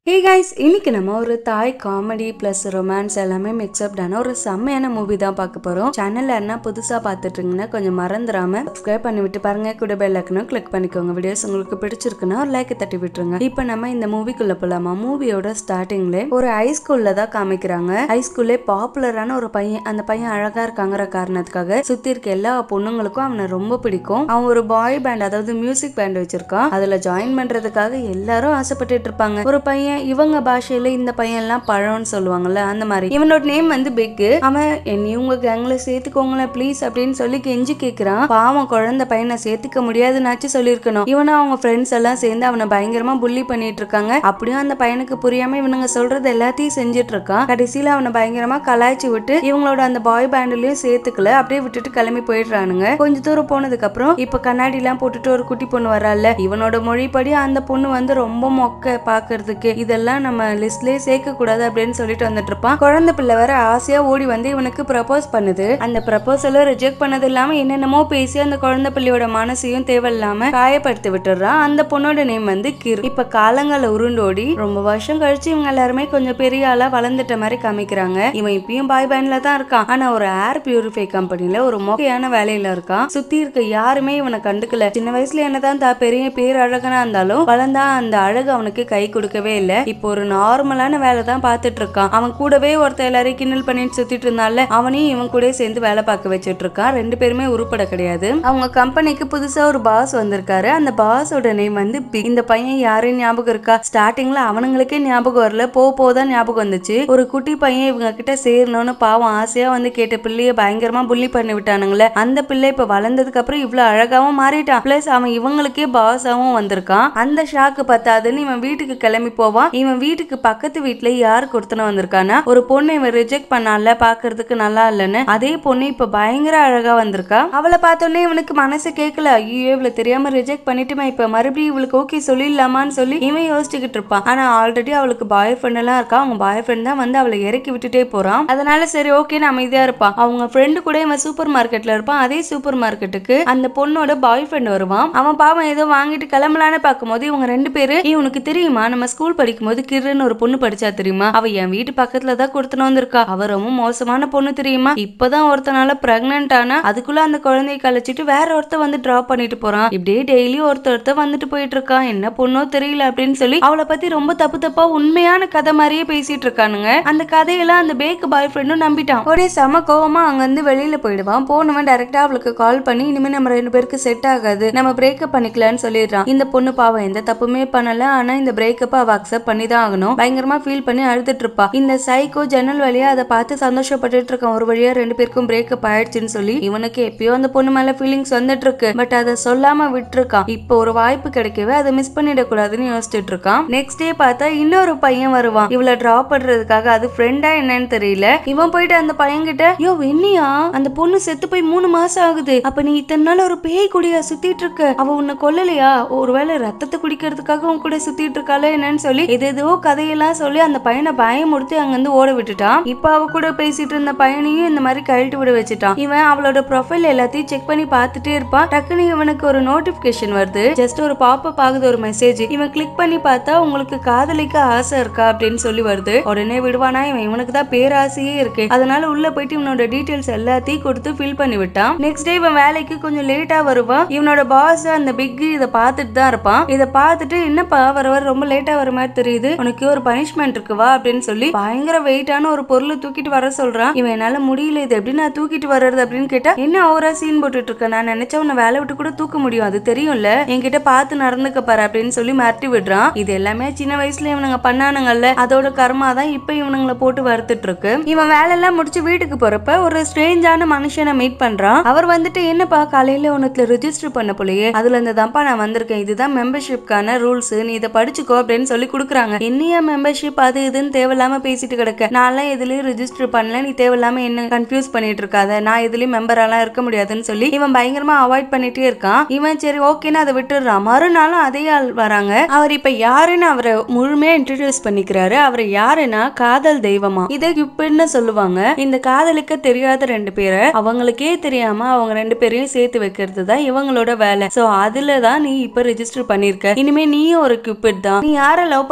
Hey guys இன்னைக்கு நம்ம ஒரு தாய் காமெடி ப்ளஸ் ரொமான்ஸ் எல்லாமே மிக்ஸ்அப்டான ஒரு செம்மையான மூவி தான் பார்க்க போறோம் சேனல்ல என்ன புதுசா பார்த்துட்டு இருங்கன்னா கொஞ்சம் மறந்துடாம சப்ஸ்கிரைப் பண்ணி விட்டு பாருங்க கூட பெல் ஐக்கனும் கிளிக் பண்ணிக்கோங்க வீடியோஸ் உங்களுக்கு பிடிச்சிருக்குன்னா ஒரு லைக் தட்டி விட்டுருங்க இப்போ நம்ம இந்த மூவிக்குள்ள போலாமா மூவியோட ஸ்டார்டிங்ல ஒரு ஹை ஸ்கூல்ல தான் காமிக்கிறாங்க ஹை ஸ்கூல்லே பாப்புலரான ஒரு பையன் அந்த பையன் அழகா இருக்காங்கிற காரணத்துக்காக சுத்தி இருக்க எல்லா பொண்ணுங்களுக்கும் அவனை ரொம்ப பிடிக்கும் அவன் ஒரு பாய் பேண்ட் அதாவது மியூசிக் பேண்ட் வச்சிருக்கான் அதுல ஜாயின் பண்றதுக்காக எல்லாரும் ஆசைப்பட்டுட்டு இருப்பாங்க ஒரு பையன் இவங்க பாஷையில இந்த பையன் எல்லாம் பழம்னு சொல்லுவாங்கல்ல அந்த மாதிரி இவனோட நேம் வந்து பிக் அவன் என்னை உங்க கேங்ல சேர்த்துக்கோங்களேன் ப்ளீஸ் அப்படின்னு சொல்லி கெஞ்சி கேக்குறான் பாவம் குழந்தை பையனை சேர்த்துக்க முடியாதுன்னாச்சும் சொல்லியிருக்கணும் இவனும் அவங்க ஃப்ரெண்ட்ஸ் எல்லாம் சேர்ந்து அவனை பயங்கரமா புள்ளி பண்ணிட்டு இருக்காங்க அப்படியும் அந்த பையனுக்கு புரியாம இவனுங்க சொல்றது எல்லாத்தையும் செஞ்சுட்டு இருக்கான் கடைசியில அவனை பயங்கரமா கலாய்ச்சி விட்டு இவங்களோட அந்த பாய் பேண்ட்லயும் சேர்த்துக்கல அப்படியே விட்டுட்டு கிளம்பி போயிடுறானுங்க கொஞ்ச தூரம் போனதுக்கு அப்புறம் இப்ப கண்ணாடி எல்லாம் போட்டுட்டு ஒரு குட்டி பொண்ணு வரால இவனோட மொழிப்படி அந்த பொண்ணு வந்து ரொம்ப மொக்க பாக்குறதுக்கு இதெல்லாம் நம்ம லிஸ்ட்லயே சேர்க்க கூடாது அப்படின்னு சொல்லிட்டு வந்துட்டு இருப்பான் குழந்தை பிள்ளை வேற ஆசையா ஓடி வந்து இவனுக்கு ப்ரப்போஸ் பண்ணுது அந்த ப்ரப்போசல ரிஜெக்ட் பண்ணது இல்லாம என்னென்னமோ பேசி அந்த குழந்தை பிள்ளையோட மனசையும் தேவையில்லாம காயப்படுத்தி விட்டுறான் அந்த பொண்ணோட நேம் வந்து கிர் இப்ப காலங்களை உருண்டோடி ரொம்ப வருஷம் கழிச்சு இவங்க எல்லாருமே கொஞ்சம் பெரிய ஆளா வளர்ந்துட்ட மாதிரி காமிக்கிறாங்க இவன் இப்பயும் பாய் பேண்ட்ல தான் இருக்கான் ஆனா ஒரு ஏர் பியூரிஃபை கம்பெனில ஒரு மொக்கையான வேலையில இருக்கான் சுத்தி இருக்க யாருமே இவனை கண்டுக்கல சின்ன வயசுல என்னதான் தா பெரிய பேர் அழகனா இருந்தாலும் வளர்ந்தா அந்த அழகு அவனுக்கு கை கொடுக்கவே இல்ல இப்போ ஒரு நார்மலான வேலை தான் பார்த்துட்டு இருக்கான் அவன் கூடவே ஒருத்தர் எல்லாரையும் கிண்டல் பண்ணிட்டு சுத்திட்டு இருந்தால அவனையும் இவன் கூட சேர்ந்து வேலை பார்க்க வச்சுட்டு இருக்கான் ரெண்டு பேருமே உருப்பட கிடையாது அவங்க கம்பெனிக்கு புதுசா ஒரு பாஸ் வந்திருக்காரு அந்த பாஸோட நேம் வந்து பிக். இந்த பையன் யாரையும் ஞாபகம் இருக்கா ஸ்டார்டிங்ல அவனுங்களுக்கே ஞாபகம் வரல போ போதான் ஞாபகம் வந்துச்சு ஒரு குட்டி பையன் இவங்க கிட்ட சேரணும்னு பாவம் ஆசையா வந்து கேட்ட பிள்ளைய பயங்கரமா புள்ளி பண்ணி விட்டானுங்களே அந்த பிள்ளை இப்ப வளர்ந்ததுக்கு அப்புறம் இவ்வளவு அழகாவும் மாறிட்டான் பிளஸ் அவன் இவங்களுக்கே பாஸாவும் வந்திருக்கான் அந்த ஷாக்கு பத்தாதுன்னு இவன் வீட்டுக்கு கிளம்பி போவான் இவன் வீட்டுக்கு பக்கத்து வீட்டுல யார் கொடுத்தன வந்திருக்கானா ஒரு பொண்ணு இவன் ரிஜெக்ட் பண்ணால பாக்குறதுக்கு நல்லா இல்லைன்னு அதே பொண்ணு இப்ப பயங்கர அழகா வந்திருக்கா அவளை பார்த்தோன்னே இவனுக்கு மனசு கேட்கல ஐயோ இவளை தெரியாம ரிஜெக்ட் பண்ணிட்டுமே இப்ப மறுபடியும் இவளுக்கு ஓகே சொல்லிடலாமான்னு சொல்லி இவன் யோசிச்சுக்கிட்டு இருப்பான் ஆனா ஆல்ரெடி அவளுக்கு பாய் ஃப்ரெண்ட் எல்லாம் இருக்கா அவங்க பாய் ஃப்ரெண்ட் தான் வந்து அவளை இறக்கி விட்டுட்டே போறான் அதனால சரி ஓகே அமைதியா இருப்பான் அவங்க ஃப்ரெண்டு கூட இவன் சூப்பர் மார்க்கெட்ல இருப்பான் அதே சூப்பர் மார்க்கெட்டுக்கு அந்த பொண்ணோட பாய் ஃப்ரெண்ட் வருவான் அவன் பாவம் ஏதோ வாங்கிட்டு கிளம்பலான்னு பார்க்கும்போது இவங்க ரெண்டு பேரு "ஏய், உனக்கு தெரியுமா நம்ம ஸ்கூல் படிக்கும்போது கிருன்னு ஒரு பொண்ணு படிச்சா தெரியுமா அவ என் வீட்டு பக்கத்துல தான் கொடுத்துன்னு வந்திருக்கா அவ ரொம்ப மோசமான பொண்ணு தெரியுமா இப்பதான் ஒருத்தனால பிரெக்னன்ட் ஆனா அதுக்குள்ள அந்த குழந்தைய கழிச்சிட்டு வேற ஒருத்தர் வந்து டிராப் பண்ணிட்டு போறான் இப்படியே டெய்லி ஒருத்தர் ஒருத்தர் வந்துட்டு போயிட்டு இருக்கான் என்ன பொண்ணோ தெரியல அப்படின்னு சொல்லி அவளை பத்தி ரொம்ப தப்பு தப்பா உண்மையான கதை மாதிரியே பேசிட்டு இருக்கானுங்க அந்த கதையெல்லாம் அந்த பேக் பாய் ஃப்ரெண்டும் நம்பிட்டான் ஒரே செம கோவமா அங்க இருந்து வெளியில போயிடுவான் போனவன் டைரக்டா அவளுக்கு கால் பண்ணி இனிமே நம்ம ரெண்டு பேருக்கு செட் ஆகாது நம்ம பிரேக்கப் பண்ணிக்கலாம்னு சொல்லிடுறான் இந்த பொண்ணு பாவம் எந்த தப்புமே பண்ணல ஆனா இந்த பிரேக்கப் அவ அக்செப்ட் பண்ணி தான் ஆகணும் பயங்கரமா ஃபீல் பண்ணி அழுதுட்டு இருப்பா இந்த சைக்கோ ஜன்னல் வழியா அதை பார்த்து சந்தோஷப்பட்டுட்டு இருக்கான் ஒரு வழியா ரெண்டு பேருக்கும் பிரேக்கப் ஆயிடுச்சுன்னு சொல்லி இவனுக்கு எப்பயோ அந்த பொண்ணு மேல ஃபீலிங்ஸ் வந்துட்டு இருக்கு பட் அதை சொல்லாம விட்டுருக்கான் இப்போ ஒரு வாய்ப்பு கிடைக்கவே அதை மிஸ் பண்ணிடக்கூடாதுன்னு யோசிச்சுட்டு இருக்கான் நெக்ஸ்ட் டே பார்த்தா இன்னொரு பையன் வருவான் இவளை டிராப் பண்றதுக்காக அது ஃப்ரெண்டா என்னன்னு தெரியல இவன் போயிட்டு அந்த பையன் கிட்ட யோ வெண்ணியா அந்த பொண்ணு செத்து போய் மூணு மாசம் ஆகுது அப்ப நீ இத்தனை நாள் ஒரு பேய் குடியா சுத்திட்டு இருக்க அவ உன்னை கொல்லலையா ஒருவேளை ரத்தத்தை குடிக்கிறதுக்காக உன் கூட சுத்திட்டு இருக்காளே என்னன்னு சொல்லி எதேதோ கதையெல்லாம் சொல்லி அந்த பையனை பயமுறுத்தி அங்கிருந்து ஓட விட்டுட்டான் இப்ப அவ கூட பேசிட்டு இருந்த பையனையும் இந்த மாதிரி கழட்டி விட வச்சுட்டான் இவன் அவளோட ப்ரொஃபைல் எல்லாத்தையும் செக் பண்ணி பார்த்துட்டே இருப்பான் டக்குன்னு இவனுக்கு ஒரு நோட்டிபிகேஷன் வருது ஜஸ்ட் ஒரு பாப்பப் ஆகுது ஒரு மெசேஜ் இவன் கிளிக் பண்ணி பார்த்தா உங்களுக்கு காதலிக்க ஆசை இருக்கா அப்படின்னு சொல்லி வருது உடனே விடுவானா இவன் இவனுக்கு தான் பேராசையே இருக்கு அதனால உள்ள போயிட்டு இவனோட டீடைல்ஸ் எல்லாத்தையும் கொடுத்து ஃபில் பண்ணி விட்டான் நெக்ஸ்ட் டே இவன் வேலைக்கு கொஞ்சம் லேட்டா வருவான் இவனோட பாஸ் அந்த பிக் இதை பார்த்துட்டு தான் இருப்பான் இதை பார்த்துட்டு என்னப்பா வர வர ரொம்ப லேட்டா வர மாதிரி தெரியுது உனக்கு ஒரு பனிஷ்மெண்ட் இருக்கு வா அப்படின்னு சொல்லி பயங்கர வெயிட்டான ஒரு பொருளை தூக்கிட்டு வர சொல்றான் இவன் என்னால முடியல இது எப்படி நான் தூக்கிட்டு வர்றது அப்படின்னு கேட்டா என்ன ஓவரா சீன் போட்டுட்டு இருக்க நான் நினைச்சா உன்னை வேலை விட்டு கூட தூக்க முடியும் அது தெரியும்ல என்கிட்ட பார்த்து நடந்துக்க பாரு அப்படின்னு சொல்லி மிரட்டி விடுறான் இது எல்லாமே சின்ன வயசுல இவனுங்க பண்ணானுங்கல்ல அதோட கர்மா தான் இப்ப இவனுங்களை போட்டு வறுத்துட்டு இருக்கு இவன் வேலை எல்லாம் முடிச்சு வீட்டுக்கு போறப்ப ஒரு ஸ்ட்ரேஞ்சான மனுஷனை மீட் பண்றான் அவர் வந்துட்டு என்னப்பா காலையில உனக்கு ரெஜிஸ்டர் பண்ண போலயே அதுல இருந்து தான்ப்பா நான் வந்திருக்கேன் இதுதான் மெம்பர்ஷிப்கான ரூல்ஸ் நீ இதை படிச்சுக்கோ அப்படின்னு சொல்லி கொடுக்குறாங்க என்னையா மெம்பர்ஷிப் அது இதுன்னு தேவையில்லாம பேசிட்டு கிடக்க நான்லாம் எதுலயும் ரெஜிஸ்டர் பண்ணல நீ தேவையில்லாம என்ன கன்ஃபியூஸ் பண்ணிட்டு இருக்காத நான் எதுலயும் மெம்பராலாம் இருக்க முடியாதுன்னு சொல்லி இவன் பயங்கரமா அவாய்ட் பண்ணிட்டே இருக்கான் இவன் சரி ஓகேன்னு அதை விட்டுடுறான் மறுநாளும் அதே ஆள் வராங்க அவர் இப்ப யாருன்னு அவரை முழுமையா இன்ட்ரடியூஸ் பண்ணிக்கிறாரு அவர் யாருன்னா காதல் தெய்வமா இதை கிப்பின்னு சொல்லுவாங்க இந்த காதலுக்கு தெரியாத ரெண்டு பேரை அவங்களுக்கே தெரியாம அவங்க ரெண்டு பேரையும் சேர்த்து வைக்கிறது தான் இவங்களோட வேலை சோ அதுல தான் நீ இப்ப ரெஜிஸ்டர் பண்ணிருக்க இனிமே நீயும் ஒரு கியூபிட் தான் நீ யார லவ்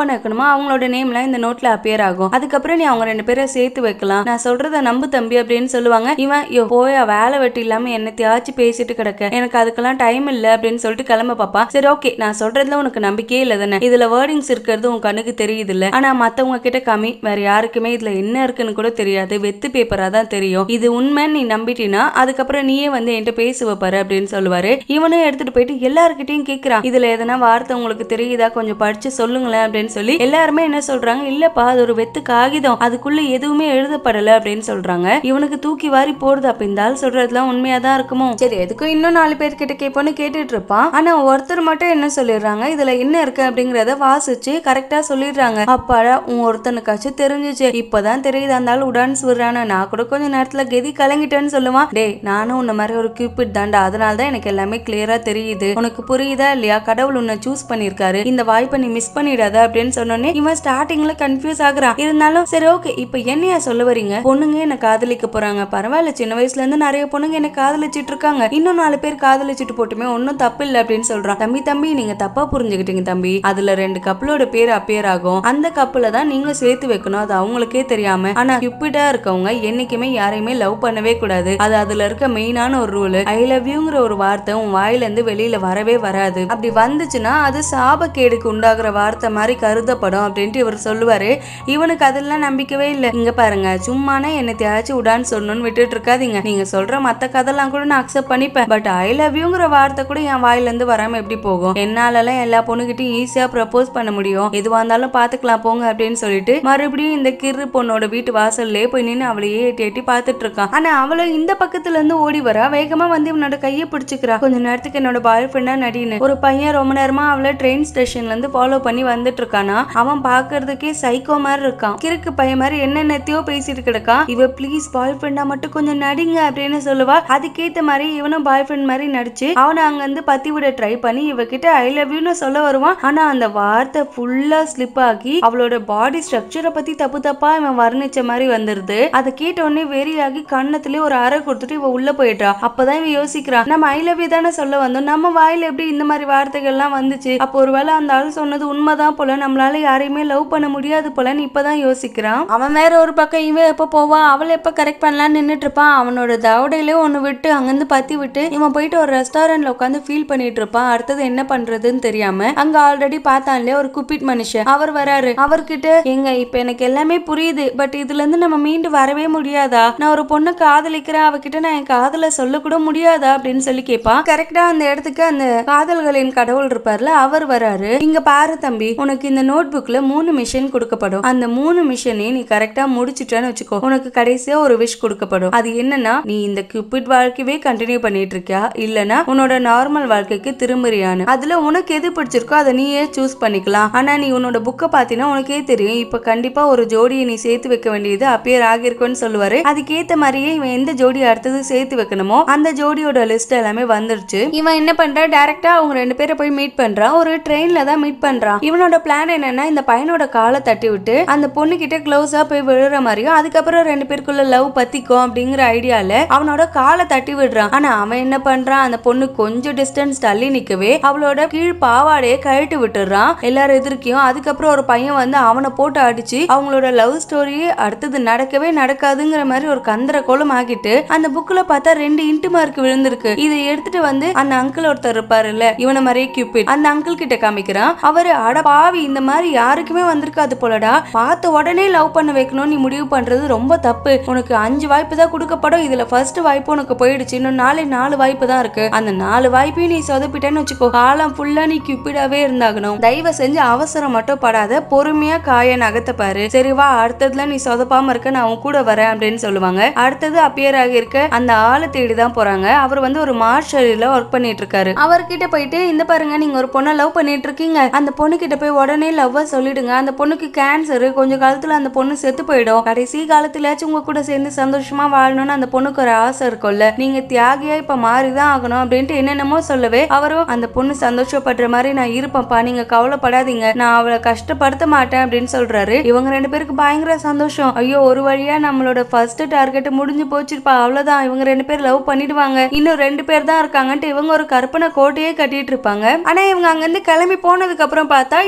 பண்ண வைக்கணுமோ அவங்களோட நேம்லாம் இந்த நோட்ல அப்பியர் ஆகும் அதுக்கப்புறம் நீ அவங்க ரெண்டு பேரை சேர்த்து வைக்கலாம் நான் சொல்றத நம்பு தம்பி அப்படின்னு சொல்லுவாங்க இவன் யோ போயா வேலை வெட்டி இல்லாம என்னத்தையாச்சும் பேசிட்டு கிடக்க எனக்கு அதுக்கெல்லாம் டைம் இல்ல அப்படின்னு சொல்லிட்டு கிளம்ப பாப்பா சரி ஓகே நான் சொல்றதுல உனக்கு நம்பிக்கையே இல்ல தானே இதுல வேர்டிங்ஸ் இருக்கிறது உன் கண்ணுக்கு தெரியுது இல்ல ஆனா மத்தவங்க கிட்ட கம்மி வேற யாருக்குமே இதுல என்ன இருக்குன்னு கூட தெரியாது வெத்து பேப்பரா தான் தெரியும் இது உண்மைன்னு நீ நம்பிட்டினா அதுக்கப்புறம் நீயே வந்து என்கிட்ட பேசுவ பாரு அப்படின்னு சொல்லுவாரு இவனும் எடுத்துட்டு போயிட்டு எல்லாருக்கிட்டையும் கேக்குறான் இதுல எதனா வார்த்தை உங்களுக்கு தெரியுதா கொஞ்சம் படிச்சு சொல்லுங்களேன் அப்படின்னு சொல்லி எல்லாருமே என்ன சொல்றாங்க இல்லப்பா அது ஒரு வெத்து காகிதம் அதுக்குள்ள எதுவுமே எழுதப்படல அப்படின்னு சொல்றாங்க இவனுக்கு தூக்கி வாரி போடுது அப்ப இந்த ஆள் சொல்றதுலாம் உண்மையா தான் இருக்குமோ சரி எதுக்கும் இன்னும் நாலு பேர் கிட்ட கேட்போன்னு கேட்டுட்டு இருப்பான் ஆனா ஒருத்தர் மட்டும் என்ன சொல்லிடுறாங்க இதுல என்ன இருக்கு அப்படிங்கறத வாசிச்சு கரெக்டா சொல்லிடுறாங்க அப்பாடா உன் ஒருத்தனுக்காச்சும் தெரிஞ்சுச்சு இப்பதான் தெரியுது அந்த ஆள் உடான்ஸ் விடுறான நான் கூட கொஞ்ச நேரத்துல கெதி கலங்கிட்டேன்னு சொல்லுவான் டேய் நானும் உன்ன மாதிரி ஒரு கியூபிட் தான்டா அதனால தான் எனக்கு எல்லாமே கிளியரா தெரியுது உனக்கு புரியுதா இல்லையா கடவுள் உன்னை சூஸ் பண்ணிருக்காரு இந்த வாய்ப்பை நீ மிஸ் பண்ணிடாத அப்படின்னு சொன்னோன்னே இவன் ஸ்டார்டிங்ல கன்ஃபியூஸ் ஆகுறான் இருந்தாலும் சரி ஓகே இப்போ என்னையா சொல்ல வரீங்க பொண்ணுங்க என்ன காதலிக்க போறாங்க பரவாயில்ல சின்ன வயசுல இருந்து நிறைய பொண்ணுங்க என்ன காதலிச்சிட்டு இருக்காங்க இன்னும் நாலு பேர் காதலிச்சிட்டு போட்டுமே ஒன்னும் தப்பு இல்ல அப்படின்னு சொல்றான் தம்பி தம்பி நீங்க தப்பா புரிஞ்சுக்கிட்டீங்க தம்பி அதுல ரெண்டு கப்பலோட பேர் அப்பியர் ஆகும் அந்த கப்பல தான் நீங்க சேர்த்து வைக்கணும் அது அவங்களுக்கே தெரியாம ஆனா கியூபிடா இருக்கவங்க என்னைக்குமே யாரையுமே லவ் பண்ணவே கூடாது அது அதுல இருக்க மெயினான ஒரு ரூல் ஐ லவ் யூங்கிற ஒரு வார்த்தை உன் வாயில இருந்து வெளியில வரவே வராது அப்படி வந்துச்சுன்னா அது சாபக்கேடுக்கு உண்டாகிற வார்த்தை மாதிரி கருதப்படும் அப்படின்ட்டு இவர் சொல்லுவாரு இவனுக்கு அதெல்லாம் நம்பிக்கவே இல்லை இங்க பாருங்க சும்மானே என்னை தேய்ச்சி விடான்னு சொல்லணும்னு விட்டுட்டு இருக்காதீங்க நீங்க சொல்ற மத்த கதெல்லாம் கூட நான் அக்செப்ட் பண்ணிப்பேன் பட் ஐ லவ் யூங்கிற வார்த்தை கூட என் வாயில இருந்து வராம எப்படி போகும் என்னாலலாம் எல்லா பொண்ணுகிட்டையும் ஈஸியா ப்ரப்போஸ் பண்ண முடியும் எதுவா இருந்தாலும் பாத்துக்கலாம் போங்க அப்படின்னு சொல்லிட்டு மறுபடியும் இந்த கிரு பொண்ணோட வீட்டு வாசல்லே போய் நின்று அவளையே எட்டி எட்டி பார்த்துட்டு இருக்கான் ஆனா அவளும் இந்த பக்கத்துல இருந்து ஓடி வரா வேகமா வந்து இவனோட கையை பிடிச்சிக்கிறா கொஞ்ச நேரத்துக்கு என்னோட பாய் ஃப்ரெண்டா நடின்னு ஒரு பையன் ரொம்ப நேரமா அவளை ட்ரெயின் ஸ்டேஷன்ல இருந்து ஃபாலோ பண்ணி வந்துட்டு இருக்கானா அவன் பாக்குறதுக்கே சைக்கோ மாதிரி இருக்கான் கிறுக்கு பையன் மாதிரி என்னென்னத்தையோ பேசிட்டு கிடக்கான் இவ ப்ளீஸ் பாய் ஃப்ரெண்டா மட்டும் கொஞ்சம் நடிங்க அப்படின்னு சொல்லுவா அதுக்கேத்த மாதிரி இவனும் பாய் ஃப்ரெண்ட் மாதிரி நடிச்சு அவனை அங்க இருந்து பத்தி விட ட்ரை பண்ணி இவகிட்ட ஐ லவ் யூன்னு சொல்ல வருவான் ஆனா அந்த வார்த்தை ஃபுல்லா ஸ்லிப் ஆகி அவளோட பாடி ஸ்ட்ரக்சரை பத்தி தப்பு தப்பா இவன் வர்ணிச்ச மாதிரி வந்துருது அதை கேட்ட உடனே வெறியாகி கண்ணத்திலே ஒரு அறை கொடுத்துட்டு இவ உள்ள போயிட்டா அப்பதான் இவன் யோசிக்கிறான் நம்ம ஐ லவ் யூ தானே சொல்ல வந்தோம் நம்ம வாயில எப்படி இந்த மாதிரி வார்த்தைகள்லாம் வந்துச்சு அப்போ ஒருவேளை அந்த ஆள் சொன்னது உண்மைதான் போல நம்மளால யாரையுமே லவ் பண்ண முடியாது போலன்னு இப்பதான் யோசிக்கிறான் அவன் வேற ஒரு பக்கம் இவன் எப்ப போவான் அவளை எப்ப கரெக்ட் பண்ணலாம்னு நின்னுட்டு இருப்பான் அவனோட தவடையிலே ஒண்ணு விட்டு அங்கிருந்து பத்தி விட்டு இவன் போயிட்டு ஒரு ரெஸ்டாரண்ட்ல உட்காந்து ஃபீல் பண்ணிட்டு இருப்பான் அடுத்தது என்ன பண்றதுன்னு தெரியாம அங்க ஆல்ரெடி பார்த்தான் இல்லையா ஒரு குப்பிட் மனுஷன் அவர் வராரு அவர்கிட்ட எங்க இப்ப எனக்கு எல்லாமே புரியுது பட் இதுல இருந்து நம்ம மீண்டு வரவே முடியாதா நான் ஒரு பொண்ணை காதலிக்கிறேன் அவகிட்ட நான் என் காதல சொல்ல கூட முடியாதா அப்படின்னு சொல்லி கேட்பான் கரெக்டா அந்த இடத்துக்கு அந்த காதல்களின் கடவுள் இருப்பார்ல அவர் வராரு இங்க பாரு தம்பி உனக்கு இந்த நோட் புக்ல மூணு மிஷன் கொடுக்கப்படும் அந்த மூணு மிஷனையும் நீ கரெக்டா முடிச்சிட்டேன்னு வச்சுக்கோ உனக்கு கடைசியா ஒரு விஷ் கொடுக்கப்படும் அது என்னன்னா நீ இந்த கியூபிட் வாழ்க்கையவே கண்டினியூ பண்ணிட்டு இருக்கியா இல்லனா உன்னோட நார்மல் வாழ்க்கைக்கு திரும்புறியான்னு அதுல உனக்கு எது பிடிச்சிருக்கோ அதை நீயே சூஸ் பண்ணிக்கலாம் ஆனா நீ உன்னோட புக்கை பாத்தீங்கன்னா உனக்கே தெரியும் இப்ப கண்டிப்பா ஒரு ஜோடியை நீ சேர்த்து வைக்க வேண்டியது அப்பியர் ஆகிருக்கும்னு சொல்லுவாரு அதுக்கேத்த மாதிரியே இவன் எந்த ஜோடி அடுத்தது சேர்த்து வைக்கணுமோ அந்த ஜோடியோட லிஸ்ட் எல்லாமே வந்துருச்சு இவன் என்ன பண்றான் டைரக்டா அவங்க ரெண்டு பேரை போய் மீட் பண்றான் ஒரு ட்ரெயின்ல தான் மீட் பண்றான் இவனோட பிளான் என்னன்னா இந்த பையனோட காலை தட்டி விட்டு அந்த பொண்ணு கிட்ட க்ளோஸா போய் விழுற மாதிரியும் அதுக்கப்புறம் ரெண்டு பேருக்குள்ள லவ் பத்திக்கும் அப்படிங்கிற ஐடியால அவனோட காலை தட்டி விடுறான் ஆனா அவன் என்ன பண்றான் அந்த பொண்ணு கொஞ்சம் டிஸ்டன்ஸ் தள்ளி நிக்கவே அவளோட கீழ் பாவாடையை கழட்டி விட்டுறான் எல்லாரும் எதிர்க்கையும் அதுக்கப்புறம் ஒரு பையன் வந்து அவனை போட்டு அடிச்சு அவங்களோட லவ் ஸ்டோரியே அடுத்தது நடக்கவே நடக்காதுங்கிற மாதிரி ஒரு கந்தர கோலம் ஆகிட்டு அந்த புக்ல பார்த்தா ரெண்டு இன்ட்டு மார்க் விழுந்திருக்கு இதை எடுத்துட்டு வந்து அந்த அங்கிள் ஒருத்தர் இருப்பாருல்ல இவனை மாதிரியே கியூபிட் அந்த அங்கிள் கிட்ட காமிக்கிறான் அவரு அட பாவி இந்த மாதிரி யாருக்குமே வந்திருக்காது போலடா பார்த்த உடனே லவ் பண்ண வைக்கணும் நீ முடிவு பண்றது ரொம்ப தப்பு உனக்கு அஞ்சு வாய்ப்பு தான் கொடுக்கப்படும் இதுல ஃபர்ஸ்ட் வாய்ப்பு உனக்கு போயிடுச்சு இன்னும் நாளை நாலு வாய்ப்பு தான் இருக்கு அந்த நாலு வாய்ப்பையும் நீ சொதப்பிட்டேன்னு வச்சுக்கோ காலம் ஃபுல்லா நீ கியூபிடாவே இருந்தாகணும் தயவு செஞ்சு அவசரம் மட்டும் படாத பொறுமையா காய நகத்த பாரு சரி வா அடுத்ததுல நீ சொதப்பாம இருக்க நான் உன் கூட வரேன் அப்படின்னு சொல்லுவாங்க அடுத்தது அப்பியர் ஆகியிருக்க அந்த ஆளை தேடி தான் போறாங்க அவர் வந்து ஒரு மார்ஷலில் ஒர்க் பண்ணிட்டு இருக்காரு அவர்கிட்ட போயிட்டு இந்த பாருங்க நீங்க ஒரு பொண்ணை லவ் பண்ணிட்டு இருக்கீங்க அந்த பொண்ணு கிட்ட போய் உடனே லவ்வ சொல்லிடுங்க அந்த பொண்ணுக்கு கேன்சர் கொஞ்ச காலத்துல அந்த பொண்ணு செத்து போயிடும் கடைசி காலத்துலயாச்சும் உங்க கூட சேர்ந்து சந்தோஷமா வாழணும்னு அந்த பொண்ணுக்கு ஒரு ஆசை இருக்கும்ல நீங்க தியாகியா இப்ப மாறிதான் ஆகணும் அப்படின்ட்டு என்னென்னமோ சொல்லவே அவரும் அந்த பொண்ணு சந்தோஷப்படுற மாதிரி நான் இருப்பேன்ப்பா நீங்க கவலைப்படாதீங்க நான் அவளை கஷ்டப்படுத்த மாட்டேன் அப்படின்னு சொல்றாரு இவங்க ரெண்டு பேருக்கு பயங்கர சந்தோஷம் ஐயோ ஒரு வழியா நம்மளோட ஃபர்ஸ்ட் டார்கெட் முடிஞ்சு போச்சுப்பா அவ்வளவுதான் இவங்க ரெண்டு பேர் லவ் பண்ணிடுவாங்க இன்னும் ரெண்டு பேர் தான் இருக்காங்கன்ட்டு இவங்க ஒரு கற்பனை கோட்டையே கட்டிட்டு இருப்பாங்க ஆனா இவங்க அங்க இருந்து கிளம்பி போனதுக்கு அப்புறம் பார்த்தா இன்ட்டு